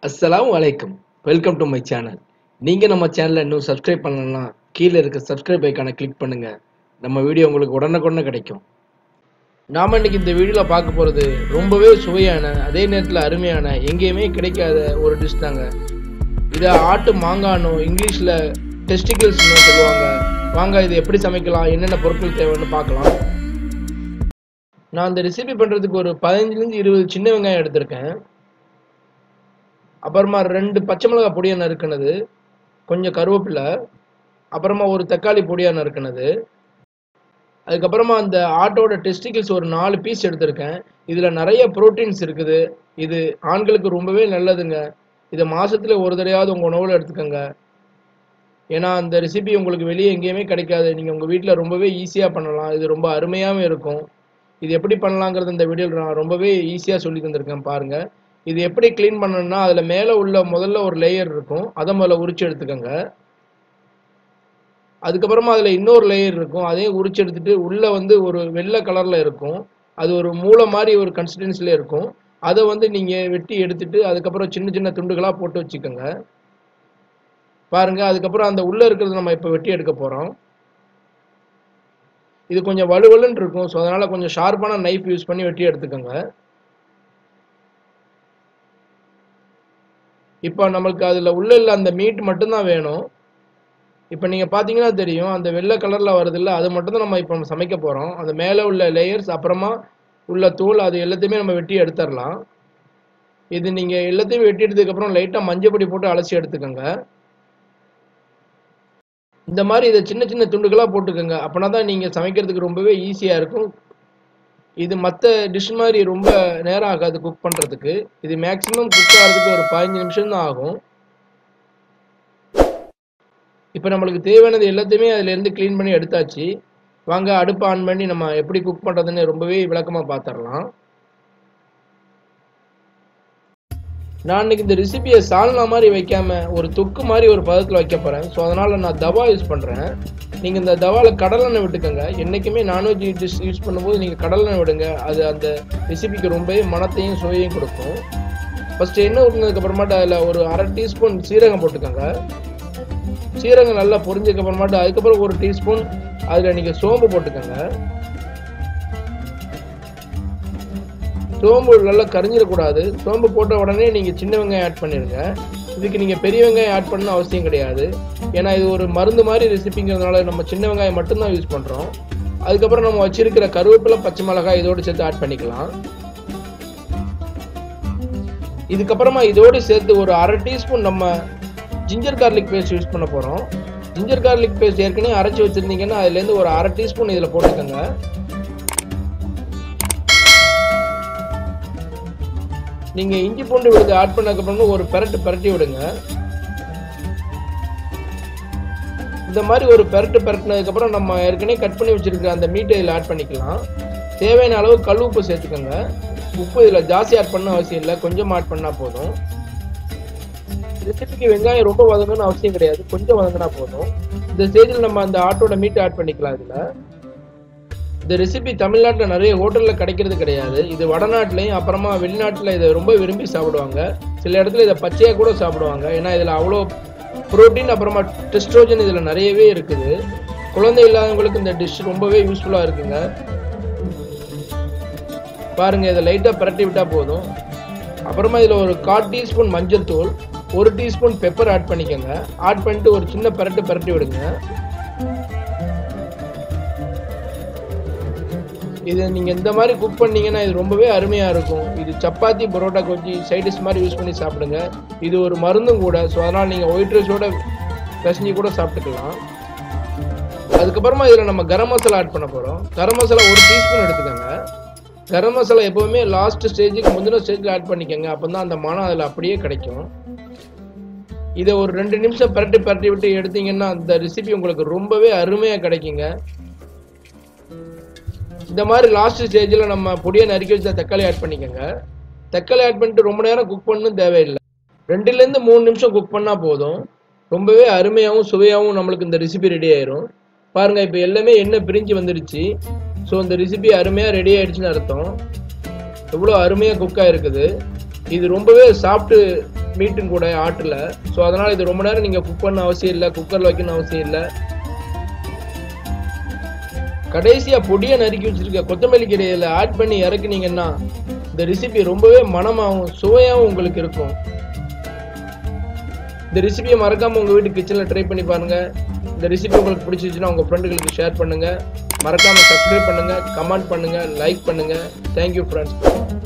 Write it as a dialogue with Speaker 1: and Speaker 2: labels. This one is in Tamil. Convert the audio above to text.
Speaker 1: அஸ்ஸலாமு அலைக்கும் வெல்கம் டு மை சேனல் நீங்கள் நம்ம சேனலை இன்னும் சப்ஸ்கிரைப் பண்ணலன்னா கீழே இருக்க சப்ஸ்கிரைப் ஐக்கானை கிளிக் பண்ணுங்க நம்ம வீடியோ உங்களுக்கு உடனுக்குடனே கிடைக்கும் நாம் இன்னைக்கு இந்த வீடியோவில் பார்க்க போகிறது ரொம்பவே சுவையான அதே நேரத்தில் அருமையான எங்கேயுமே கிடைக்காத ஒரு டிஷ் தாங்க இதை ஆட்டு மாங்கானோ இங்கிலீஷில் டெஸ்டிகிள்ஸ்னு சொல்லுவாங்க வாங்க இதை எப்படி சமைக்கலாம் என்னென்ன பொருட்கள் தேவைன்னு பார்க்கலாம் நான் இந்த ரெசிபி பண்ணுறதுக்கு ஒரு பதினஞ்சுலேருந்து இருபது சின்ன வெங்காயம் எடுத்திருக்கேன் அப்புறமா ரெண்டு பச்சை மிளகாய் பொடியாக நறுக்கினது கொஞ்சம் கருவேப்பிலை அப்புறமா ஒரு தக்காளி பொடியாக நறுக்கினது அதுக்கப்புறமா அந்த ஆட்டோட டெஸ்டிகிள்ஸ் ஒரு நாலு பீஸ் எடுத்திருக்கேன் இதில் நிறைய ப்ரோட்டீன்ஸ் இருக்குது இது ஆண்களுக்கு ரொம்பவே நல்லதுங்க இதை மாதத்தில் ஒரு தடையாவது உங்கள் உணவில் எடுத்துக்கோங்க ஏன்னா அந்த ரெசிபி உங்களுக்கு வெளியே எங்கேயுமே கிடைக்காது நீங்கள் உங்கள் வீட்டில் ரொம்பவே ஈஸியாக பண்ணலாம் இது ரொம்ப அருமையாகவும் இருக்கும் இது எப்படி பண்ணலாங்கிறது இந்த வீடியோவில் நான் ரொம்பவே ஈஸியாக சொல்லி தந்திருக்கேன் பாருங்கள் இது எப்படி க்ளீன் பண்ணணும்னா அதில் மேலே உள்ள முதல்ல ஒரு லேயர் இருக்கும் அதை முதல்ல உரிச்சு எடுத்துக்கோங்க அதுக்கப்புறமா அதில் இன்னொரு லேயர் இருக்கும் அதையும் உரிச்சு எடுத்துட்டு உள்ளே வந்து ஒரு வெள்ளை கலரில் இருக்கும் அது ஒரு மூளை மாதிரி ஒரு கன்சிஸ்டன்சியில் இருக்கும் அதை வந்து நீங்கள் வெட்டி எடுத்துட்டு அதுக்கப்புறம் சின்ன சின்ன துண்டுகளாக போட்டு வச்சுக்கோங்க பாருங்க அதுக்கப்புறம் அந்த உள்ளே இருக்கிறது நம்ம இப்போ வெட்டி எடுக்க போகிறோம் இது கொஞ்சம் வலுவலுன்னு இருக்கும் ஸோ அதனால் கொஞ்சம் ஷார்ப்பான நைஃப் யூஸ் பண்ணி வெட்டி எடுத்துக்கோங்க இப்போ நம்மளுக்கு அதில் உள்ள இல்லை அந்த மீட் மட்டும்தான் வேணும் இப்போ நீங்கள் பார்த்தீங்கன்னா தெரியும் அந்த வெள்ளை கலரில் வருதுல்ல அது மட்டும் தான் நம்ம இப்போ சமைக்க போகிறோம் அந்த மேலே உள்ள லேயர்ஸ் அப்புறமா உள்ள தூள் அது எல்லாத்தையுமே நம்ம வெட்டி எடுத்துடலாம் இது நீங்கள் எல்லாத்தையும் வெட்டி எடுத்ததுக்கப்புறம் லைட்டாக மஞ்சப்பொடி போட்டு அலசி எடுத்துக்கோங்க இந்த மாதிரி இதை சின்ன சின்ன துண்டுகளாக போட்டுக்கோங்க அப்படின்னா தான் நீங்கள் சமைக்கிறதுக்கு ரொம்பவே ஈஸியாக இருக்கும் இது மற்ற டிஷ் மாதிரி ரொம்ப நேரம் ஆகாது குக் பண்ணுறதுக்கு இது மேக்ஸிமம் குக் ஆகிறதுக்கு ஒரு பதினஞ்சு நிமிஷம் தான் ஆகும் இப்போ நம்மளுக்கு தேவையானது எல்லாத்தையுமே அதுலேருந்து க்ளீன் பண்ணி எடுத்தாச்சு வாங்க அடுப்பை ஆன் பண்ணி நம்ம எப்படி குக் பண்ணுறதுன்னு ரொம்பவே விளக்கமாக பார்த்துடலாம் நான் இன்னைக்கு இந்த ரெசிபியை சால்னா மாதிரி வைக்காம ஒரு தொக்கு மாதிரி ஒரு பதத்தில் வைக்க போகிறேன் ஸோ அதனால் நான் தவா யூஸ் பண்ணுறேன் நீங்கள் இந்த தவாவில் கடலெண்ணெய் விட்டுக்கோங்க என்றைக்குமே நான்வெஜ் டிஷ் யூஸ் பண்ணும்போது நீங்கள் கடலெண்ணெய் விடுங்க அது அந்த ரெசிபிக்கு ரொம்பவே மனத்தையும் சுவையும் கொடுக்கும் ஃபஸ்ட்டு எண்ணெய் ஊற்றினதுக்கப்புறமாட்டு அதில் ஒரு அரை டீஸ்பூன் சீரகம் போட்டுக்கோங்க சீரகம் நல்லா பொரிஞ்சதுக்கு அப்புறமாட்டு அதுக்கப்புறம் ஒரு டீஸ்பூன் அதில் நீங்கள் சோம்பு போட்டுக்கோங்க சோம்பு நல்லா கரிஞ்சிடக்கூடாது சோம்பு போட்ட உடனே நீங்கள் சின்ன வெங்காயம் ஆட் பண்ணிடுங்க இதுக்கு நீங்கள் பெரிய வெங்காயம் ஆட் பண்ணணும் அவசியம் கிடையாது ஏன்னா இது ஒரு மருந்து மாதிரி ரெசிபிங்கிறதுனால நம்ம சின்ன வெங்காயம் மட்டும்தான் யூஸ் பண்ணுறோம் அதுக்கப்புறம் நம்ம வச்சிருக்கிற கருவேப்பிலை பச்சை மிளகாய் இதோடு சேர்த்து ஆட் பண்ணிக்கலாம் இதுக்கப்புறமா இதோடு சேர்த்து ஒரு அரை டீஸ்பூன் நம்ம ஜிஞ்சர் கார்லிக் பேஸ்ட் யூஸ் பண்ண போகிறோம் ஜிஞ்சர் கார்லிக் பேஸ்ட் ஏற்கனவே அரைச்சி வச்சுருந்தீங்கன்னா அதுலேருந்து ஒரு அரை டீஸ்பூன் இதில் போட்டுக்கோங்க நீங்கள் இஞ்சி பூண்டு விழுது ஆட் பண்ணதுக்கப்புறம் ஒரு பெரட்டு பெரட்டி விடுங்க இந்த மாதிரி ஒரு பெரட்டு பெரட்டினதுக்கப்புறம் நம்ம ஏற்கனவே கட் பண்ணி வச்சிருக்கிற அந்த மீட்டை இதில் ஆட் பண்ணிக்கலாம் தேவையான அளவு கல் உப்பு சேர்த்துக்கோங்க உப்பு இதில் ஜாஸ்தி ஆட் பண்ண அவசியம் இல்லை கொஞ்சம் ஆட் பண்ணால் போதும் ரெசிபிக்கு வெங்காயம் ரொம்ப வதங்கணும்னு அவசியம் கிடையாது கொஞ்சம் வதங்கினா போதும் இந்த ஸ்டேஜில் நம்ம அந்த ஆட்டோட மீட்டை ஆட் பண்ணிக்கலாம் இதில் இந்த ரெசிபி தமிழ்நாட்டில் நிறைய ஹோட்டலில் கிடைக்கிறது கிடையாது இது வடநாட்டிலையும் அப்புறமா வெளிநாட்டில் இதை ரொம்ப விரும்பி சாப்பிடுவாங்க சில இடத்துல இதை பச்சையாக கூட சாப்பிடுவாங்க ஏன்னா இதில் அவ்வளோ ப்ரோட்டீன் அப்புறமா டெஸ்ட்ரோஜன் இதில் நிறையவே இருக்குது குழந்தை இல்லாதவங்களுக்கு இந்த டிஷ் ரொம்பவே யூஸ்ஃபுல்லாக இருக்குங்க பாருங்கள் இதை லைட்டாக பிரட்டி விட்டால் போதும் அப்புறமா இதில் ஒரு கால் டீஸ்பூன் மஞ்சள் தூள் ஒரு டீஸ்பூன் பெப்பர் ஆட் பண்ணிக்கோங்க ஆட் பண்ணிட்டு ஒரு சின்ன பிரட்டு பிரட்டி விடுங்க இது நீங்கள் இந்த மாதிரி குக் பண்ணீங்கன்னா இது ரொம்பவே அருமையாக இருக்கும் இது சப்பாத்தி பரோட்டா கொச்சி சைடிஷ் மாதிரி யூஸ் பண்ணி சாப்பிடுங்க இது ஒரு மருந்தும் கூட ஸோ அதனால் நீங்கள் ஒயிட் ரைஸோட பிசைஞ்சு கூட சாப்பிட்டுக்கலாம் அதுக்கப்புறமா இதில் நம்ம கரம் மசாலா ஆட் பண்ண போகிறோம் கரம் மசாலா ஒரு டீஸ்பூன் எடுத்துக்கோங்க கரம் மசாலா எப்போவுமே லாஸ்ட் ஸ்டேஜுக்கு முந்தின ஸ்டேஜில் ஆட் பண்ணிக்கோங்க அப்போ தான் அந்த மனம் அதில் அப்படியே கிடைக்கும் இதை ஒரு ரெண்டு நிமிஷம் பரட்டி பரட்டி விட்டு எடுத்தீங்கன்னா அந்த ரெசிபி உங்களுக்கு ரொம்பவே அருமையாக கிடைக்குங்க இந்த மாதிரி லாஸ்ட் ஸ்டேஜில் நம்ம பொடியை நறுக்கி வச்ச தக்காளி ஆட் பண்ணிக்கோங்க தக்காளி ஆட் பண்ணிட்டு ரொம்ப நேரம் குக் பண்ணணும் தேவையில்லை ரெண்டுலேருந்து மூணு நிமிஷம் குக் பண்ணால் போதும் ரொம்பவே அருமையாகவும் சுவையாகவும் நம்மளுக்கு இந்த ரெசிபி ரெடி ஆயிரும் பாருங்கள் இப்போ எல்லாமே எண்ணெய் பிரிஞ்சு வந்துடுச்சு ஸோ இந்த ரெசிபி அருமையாக ரெடி ஆயிடுச்சுன்னு அர்த்தம் எவ்வளோ அருமையாக குக் ஆகிருக்குது இது ரொம்பவே சாப்பிட்டு மீட்டும் கூட ஆட்டில் ஸோ அதனால் இது ரொம்ப நேரம் நீங்கள் குக் பண்ண அவசியம் இல்லை குக்கரில் வைக்கணும் அவசியம் இல்லை கடைசியா பொடியை நறுக்கி வச்சிருக்க கொத்தமல்லி கீரையில ஆட் பண்ணி இறக்குனீங்கன்னா இந்த ரெசிபி ரொம்பவே மனமாகவும் சுவையாகவும் உங்களுக்கு இருக்கும் இந்த ரெசிபியை மறக்காம உங்க வீட்டு கிச்சன்ல ட்ரை பண்ணி பாருங்க இந்த ரெசிபி உங்களுக்கு பிடிச்சிருச்சுன்னா உங்க ஃப்ரெண்டுகளுக்கு ஷேர் பண்ணுங்க மறக்காம சப்ஸ்கிரைப் பண்ணுங்க கமெண்ட் பண்ணுங்க லைக் பண்ணுங்க தேங்க்யூ ஃப்ரெண்ட்ஸ்